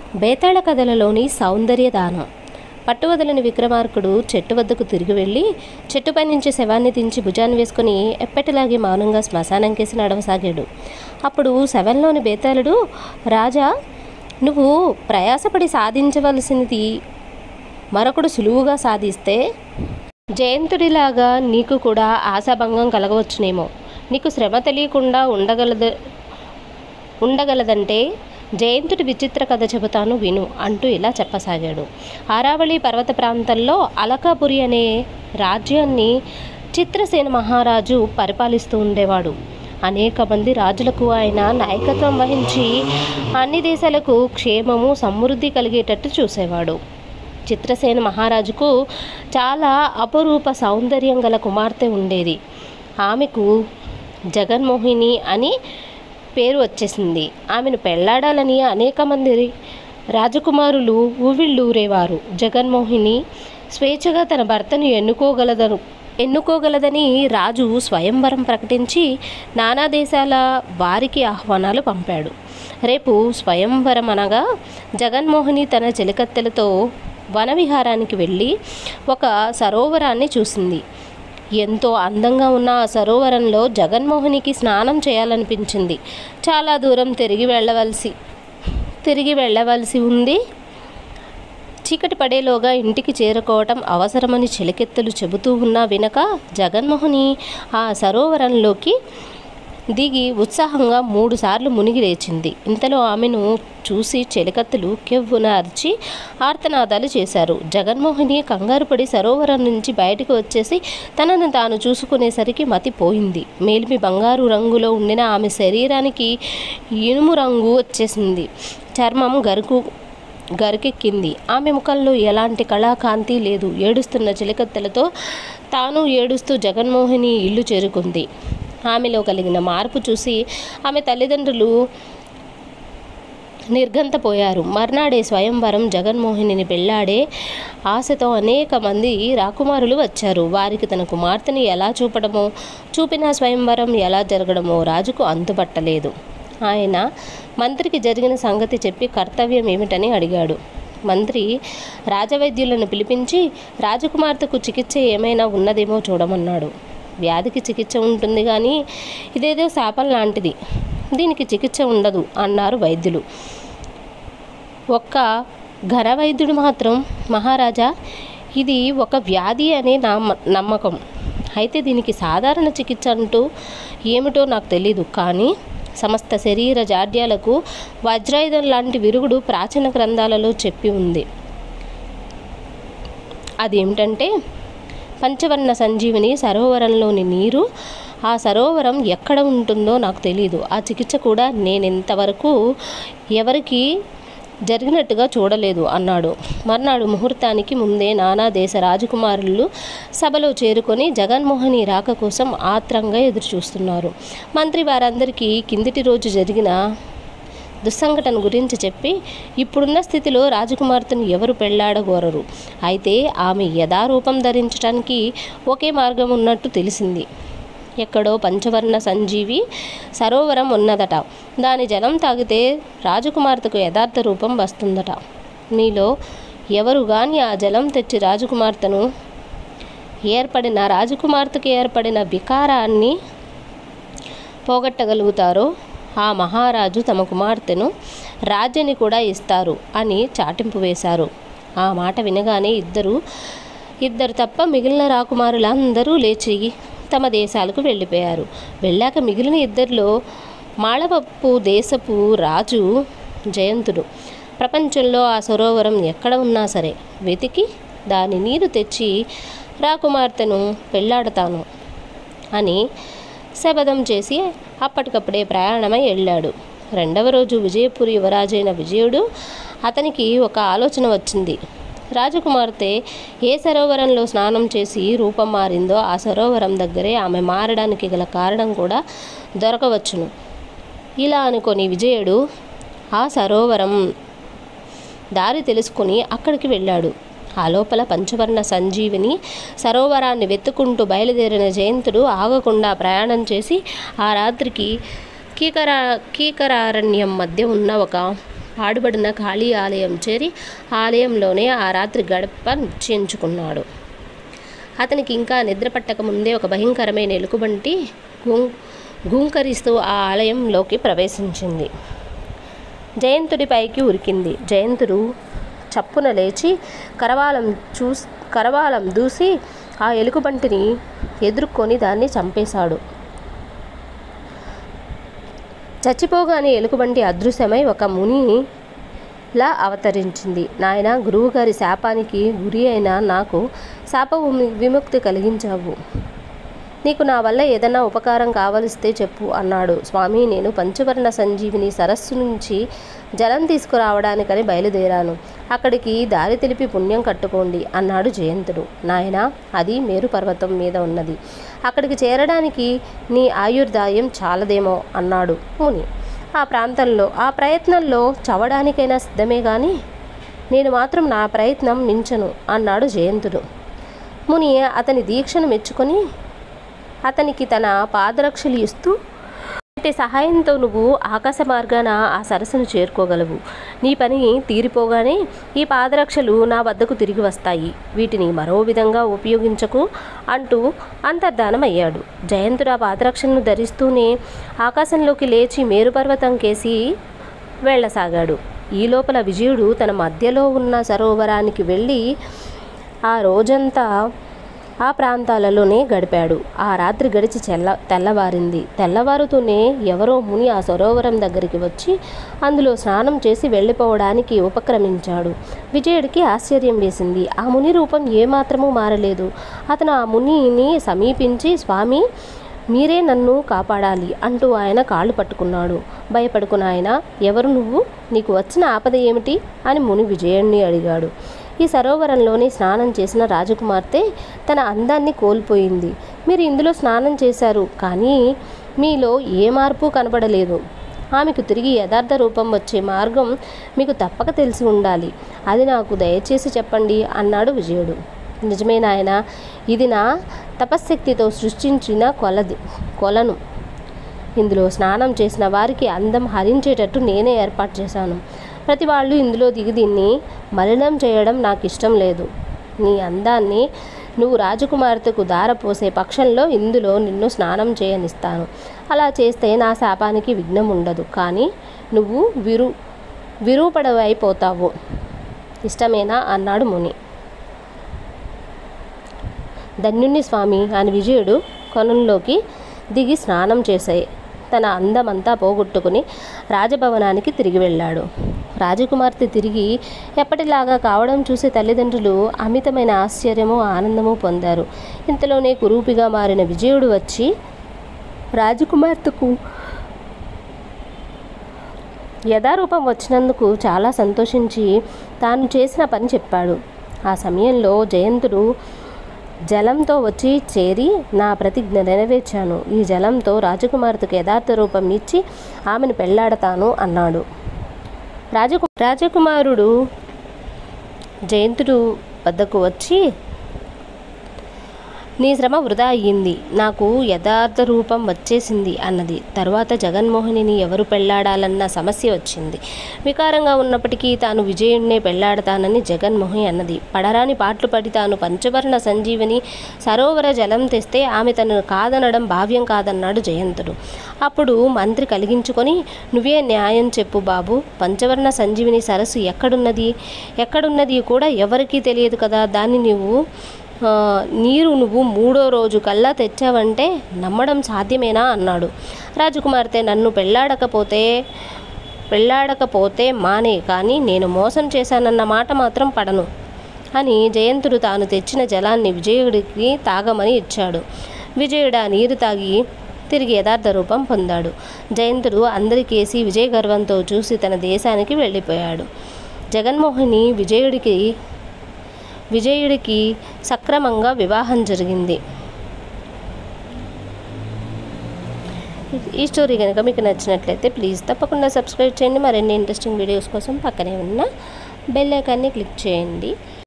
బేతాళ కథలలోని సౌందర్య దానం పట్టువదలని విక్రమార్కుడు చెట్టు వద్దకు తిరిగి వెళ్ళి చెట్టుపై నుంచి శవాన్ని దించి భుజాన్ని వేసుకుని ఎప్పటిలాగే మౌనంగా శ్మశానం కేసి నడవసాగాడు అప్పుడు శవంలోని బేతాళుడు రాజా నువ్వు ప్రయాసపడి సాధించవలసినది మరొకడు సులువుగా సాధిస్తే జయంతుడిలాగా నీకు కూడా ఆశాభంగం కలగవచ్చునేమో నీకు శ్రమ తెలియకుండా ఉండగలదు ఉండగలదంటే జయంతుడి విచిత్ర కథ చెబుతాను విను అంటూ ఇలా చెప్పసాగాడు ఆరావళి పర్వత ప్రాంతంలో అలకాపురి అనే రాజ్యాన్ని చిత్రసేన మహారాజు పరిపాలిస్తూ ఉండేవాడు అనేక మంది రాజులకు ఆయన నాయకత్వం వహించి అన్ని దేశాలకు క్షేమము సమృద్ధి కలిగేటట్టు చూసేవాడు చిత్రసేన మహారాజుకు చాలా అపరూప సౌందర్యం గల కుమార్తె ఉండేది ఆమెకు జగన్మోహిని అని పేరు వచ్చేసింది ఆమెను పెళ్లాడాలని అనేక మంది రాజకుమారులు ఊవిళ్ళూరేవారు జగన్మోహిని స్వేచ్ఛగా తన భర్తను ఎన్నుకోగలదను ఎన్నుకోగలదని రాజు స్వయంవరం ప్రకటించి నానా దేశాల వారికి ఆహ్వానాలు పంపాడు రేపు స్వయంవరం అనగా జగన్మోహిని తన చెలికత్తెలతో వనవిహారానికి వెళ్ళి ఒక సరోవరాన్ని చూసింది ఎంతో అందంగా ఉన్న ఆ సరోవరంలో జగన్మోహినికి స్నానం చేయాలనిపించింది చాలా దూరం తిరిగి వెళ్ళవలసి తిరిగి వెళ్ళవలసి ఉంది చీకటి పడేలోగా ఇంటికి చేరుకోవటం అవసరమని చెలికెత్తలు చెబుతూ ఉన్నా వినక జగన్మోహిని ఆ సరోవరంలోకి దిగి ఉత్సాహంగా మూడుసార్లు మునిగి లేచింది ఇంతలో ఆమెను చూసి చెలికత్తెలు కెవ్వున అరిచి ఆర్తనాదాలు చేశారు జగన్మోహిని కంగారు పడి సరోవరం నుంచి బయటకు వచ్చేసి తనను తాను చూసుకునేసరికి మతి పోయింది మేలిమి బంగారు రంగులో ఉండిన ఆమె శరీరానికి ఇనుము రంగు వచ్చేసింది చర్మం గరుకు గరికెక్కింది ఆమె ముఖంలో ఎలాంటి కళాకాంతి లేదు ఏడుస్తున్న చిలకత్తెలతో తాను ఏడుస్తూ జగన్మోహిని ఇల్లు చేరుకుంది ఆమెలో కలిగిన మార్పు చూసి ఆమె తల్లిదండ్రులు నిర్గంతపోయారు మర్నాడే స్వయంవరం జగన్మోహినిని పెళ్లాడే ఆశతో అనేక మంది రాకుమారులు వచ్చారు వారికి తన కుమార్తెని ఎలా చూపడమో చూపిన స్వయంవరం ఎలా జరగడమో రాజుకు అంతుపట్టలేదు ఆయన మంత్రికి జరిగిన సంగతి చెప్పి కర్తవ్యం ఏమిటని అడిగాడు మంత్రి రాజవైద్యులను పిలిపించి రాజకుమార్తెకు చికిత్స ఏమైనా ఉన్నదేమో చూడమన్నాడు వ్యాధికి చికిత్స ఉంటుంది కానీ ఇదేదో శాపం లాంటిది దీనికి చికిత్స ఉండదు అన్నారు వైద్యులు ఒక్క ఘన వైద్యుడు మాత్రం మహారాజా ఇది ఒక వ్యాధి అనే నా నమ్మకం అయితే దీనికి సాధారణ చికిత్స అంటూ ఏమిటో నాకు తెలీదు కానీ సమస్త శరీర జాడ్యాలకు వజ్రాయుధం లాంటి విరుగుడు ప్రాచీన గ్రంథాలలో చెప్పి ఉంది అదేమిటంటే పంచవర్ణ సంజీవిని సరోవరంలోని నీరు ఆ సరోవరం ఎక్కడ ఉంటుందో నాకు తెలియదు ఆ చికిత్స కూడా నేను ఇంతవరకు ఎవరికి జరిగినట్టుగా చూడలేదు అన్నాడు మర్నాడు ముహూర్తానికి ముందే నానా దేశ రాజకుమారులు సభలో చేరుకొని జగన్మోహని రాక కోసం ఆత్రంగా ఎదురుచూస్తున్నారు మంత్రి వారందరికీ కిందిటి రోజు జరిగిన దుస్సంఘటన గురించి చెప్పి ఇప్పుడున్న స్థితిలో రాజకుమార్తెను ఎవరు పెళ్లాడగోరరు అయితే ఆమె యథారూపం ధరించడానికి ఒకే మార్గం ఉన్నట్టు తెలిసింది ఎక్కడో పంచవర్ణ సంజీవి సరోవరం ఉన్నదట దాని జలం తాగితే రాజకుమార్తెకు యథార్థ రూపం వస్తుందట మీలో ఎవరు కానీ ఆ జలం తెచ్చి రాజకుమార్తెను ఏర్పడిన రాజకుమార్తెకు ఏర్పడిన వికారాన్ని పోగొట్టగలుగుతారో ఆ మహారాజు తమ కుమార్తెను రాజ్యని కూడా ఇస్తారు అని చాటింపు వేశారు ఆ మాట వినగానే ఇద్దరు ఇద్దరు తప్ప మిగిలిన రాకుమారులందరూ లేచి తమ దేశాలకు వెళ్ళిపోయారు వెళ్ళాక మిగిలిన ఇద్దరిలో మాళవప్పు దేశపు రాజు జయంతుడు ప్రపంచంలో ఆ సరోవరం ఎక్కడ ఉన్నా సరే వెతికి దాని నీరు తెచ్చి రాకుమార్తెను పెళ్ళాడతాను అని శపథం చేసి అప్పటికప్పుడే ప్రయాణమై వెళ్ళాడు రెండవ రోజు విజయపురి యువరాజైన విజయుడు అతనికి ఒక ఆలోచన వచ్చింది రాజకుమార్తె ఏ సరోవరంలో స్నానం చేసి రూపం మారిందో ఆ సరోవరం దగ్గరే ఆమె మారడానికి గల కారణం కూడా దొరకవచ్చును ఇలా అనుకొని విజయుడు ఆ సరోవరం దారి తెలుసుకుని అక్కడికి వెళ్ళాడు ఆ లోపల పంచవర్ణ సంజీవిని సరోవరాన్ని వెతుకుంటూ బయలుదేరిన జయంతుడు ఆగకుండా ప్రయాణం చేసి ఆ రాత్రికి కీకరా కీకరారణ్యం మధ్య ఉన్న ఒక పాడుబడిన ఖాళీ ఆలయం చేరి ఆలయంలోనే ఆ రాత్రి గడప నిశ్చయించుకున్నాడు అతనికి ఇంకా నిద్ర పట్టక ముందే ఒక భయంకరమైన ఎలుకబంటి గుం గుంకరిస్తూ ఆ ఆలయంలోకి ప్రవేశించింది జయంతుడి పైకి ఉరికింది జయంతుడు చప్పున లేచి కరవాలం చూస్ కరవాలం దూసి ఆ ఎలుకబంటిని ఎదుర్కొని దాన్ని చంపేశాడు చచ్చిపోగానే ఎలుకబంటి అదృశ్యమై ఒక మునిలా అవతరించింది నాయన గురువుగారి శాపానికి గురి అయిన నాకు శాప విము- విముక్తి కలిగించావు నీకు నా వల్ల ఏదైనా ఉపకారం కావలిస్తే చెప్పు అన్నాడు స్వామి నేను పంచవర్ణ సంజీవిని సరస్సు నుంచి జలం తీసుకురావడానికని బయలుదేరాను అక్కడికి దారి తెలిపి పుణ్యం కట్టుకోండి అన్నాడు జయంతుడు నాయనా అది మేరు పర్వతం మీద ఉన్నది అక్కడికి చేరడానికి నీ ఆయుర్దాయం చాలదేమో అన్నాడు ముని ఆ ప్రాంతంలో ఆ ప్రయత్నంలో చవడానికైనా సిద్ధమే కానీ నేను మాత్రం నా ప్రయత్నం మించను అన్నాడు జయంతుడు ముని అతని దీక్షను మెచ్చుకొని అతనికి తన పాదరక్షలు ఇస్తూ అంటే సహాయంతో నువ్వు ఆకాశ మార్గాన ఆ సరస్సును చేరుకోగలవు నీ పని తీరిపోగానే ఈ పాదరక్షలు నా వద్దకు తిరిగి వస్తాయి వీటిని మరో విధంగా ఉపయోగించకు అంటూ అంతర్ధానమయ్యాడు జయంతుడు ఆ పాదరక్షలను ధరిస్తూనే ఆకాశంలోకి లేచి మేరుపర్వతం కేసి వెళ్ళసాగాడు ఈ లోపల విజయుడు తన మధ్యలో ఉన్న సరోవరానికి వెళ్ళి ఆ రోజంతా ఆ ప్రాంతాలలోనే గడిపాడు ఆ రాత్రి గడిచి చెల్ల తెల్లవారింది తెల్లవారుతూనే ఎవరో ముని ఆ సరోవరం దగ్గరికి వచ్చి అందులో స్నానం చేసి వెళ్ళిపోవడానికి ఉపక్రమించాడు విజయుడికి ఆశ్చర్యం వేసింది ఆ ముని రూపం ఏమాత్రమూ మారలేదు అతను ఆ మునిని సమీపించి స్వామి మీరే నన్ను కాపాడాలి అంటూ ఆయన కాళ్ళు పట్టుకున్నాడు భయపడుకున్న ఆయన ఎవరు నువ్వు నీకు వచ్చిన ఆపద ఏమిటి అని ముని విజయుణ్ణి అడిగాడు ఈ సరోవరంలోనే స్నానం చేసిన రాజకుమార్తె తన అందాన్ని కోల్పోయింది మీరు ఇందులో స్నానం చేశారు కానీ మీలో ఏ మార్పు కనబడలేదు ఆమెకు తిరిగి యథార్థ రూపం వచ్చే మార్గం మీకు తప్పక తెలిసి ఉండాలి అది నాకు దయచేసి చెప్పండి అన్నాడు విజయుడు నిజమే నాయన ఇది నా తపశ్శక్తితో సృష్టించిన కొలది కొలను ఇందులో స్నానం చేసిన వారికి అందం హరించేటట్టు నేనే ఏర్పాటు చేశాను ప్రతి వాళ్ళు ఇందులో దిగి దీన్ని మలినం చేయడం నాకు ఇష్టం లేదు నీ అందాన్ని నువ్వు రాజకుమార్తెకు దారపోసే పక్షంలో ఇందులో నిన్ను స్నానం చేయనిస్తాను అలా చేస్తే నా శాపానికి విఘ్నం ఉండదు కానీ నువ్వు విరు విరూపడవైపోతావు ఇష్టమేనా అన్నాడు ముని ధన్యుణ్ణి స్వామి అని విజయుడు కొనంలోకి దిగి స్నానం చేసే తన అందమంతా పోగొట్టుకుని రాజభవనానికి తిరిగి వెళ్ళాడు రాజకుమార్తె తిరిగి ఎప్పటిలాగా కావడం చూసి తల్లిదండ్రులు అమితమైన ఆశ్చర్యము ఆనందము పొందారు ఇంతలోనే కురూపిగా మారిన విజయుడు వచ్చి రాజకుమార్తెకు యథారూపం వచ్చినందుకు చాలా సంతోషించి తాను చేసిన పని చెప్పాడు ఆ సమయంలో జయంతుడు జలంతో వచ్చి చేరి నా ప్రతిజ్ఞ నెరవేర్చాను ఈ జలంతో రాజకుమార్తెకు యథార్థ రూపం ఇచ్చి ఆమెను పెళ్లాడతాను అన్నాడు రాజకు రాజకుమారుడు జయంతుడు వద్దకు వచ్చి నీ శ్రమ వృధా అయ్యింది నాకు యథార్థ రూపం వచ్చేసింది అన్నది తర్వాత జగన్మోహినిని ఎవరు పెళ్లాడాలన్న సమస్య వచ్చింది వికారంగా ఉన్నప్పటికీ తాను విజయుణ్ణే పెళ్లాడతానని జగన్మోహి అన్నది పడరాని పాటలు పడి తాను పంచవర్ణ సంజీవని సరోవర జలం తెస్తే ఆమె తనను కాదనడం భావ్యం కాదన్నాడు జయంతుడు అప్పుడు మంత్రి కలిగించుకొని నువ్వే న్యాయం చెప్పు బాబు పంచవర్ణ సంజీవిని సరస్సు ఎక్కడున్నది ఎక్కడున్నది కూడా ఎవరికీ తెలియదు కదా దాన్ని నువ్వు ఆ, నీరు నువ్వు మూడో రోజు కల్లా తెచ్చావంటే నమ్మడం సాధ్యమేనా అన్నాడు రాజకుమార్తె నన్ను పెళ్ళాడకపోతే పెళ్ళాడకపోతే మానే కానీ నేను మోసం చేశానన్న మాట మాత్రం పడను అని జయంతుడు తాను తెచ్చిన జలాన్ని విజయుడికి తాగమని ఇచ్చాడు విజయుడు ఆ నీరు తాగి తిరిగి యథార్థ రూపం పొందాడు జయంతుడు అందరికేసి విజయ గర్వంతో చూసి తన దేశానికి వెళ్ళిపోయాడు జగన్మోహిని విజయుడికి విజయుడికి సక్రమంగా వివాహం జరిగింది ఈ స్టోరీ కనుక మీకు నచ్చినట్లయితే ప్లీజ్ తప్పకుండా సబ్స్క్రైబ్ చేయండి మరిన్ని ఇంట్రెస్టింగ్ వీడియోస్ కోసం పక్కనే ఉన్న బెల్ ఐకాన్ని క్లిక్ చేయండి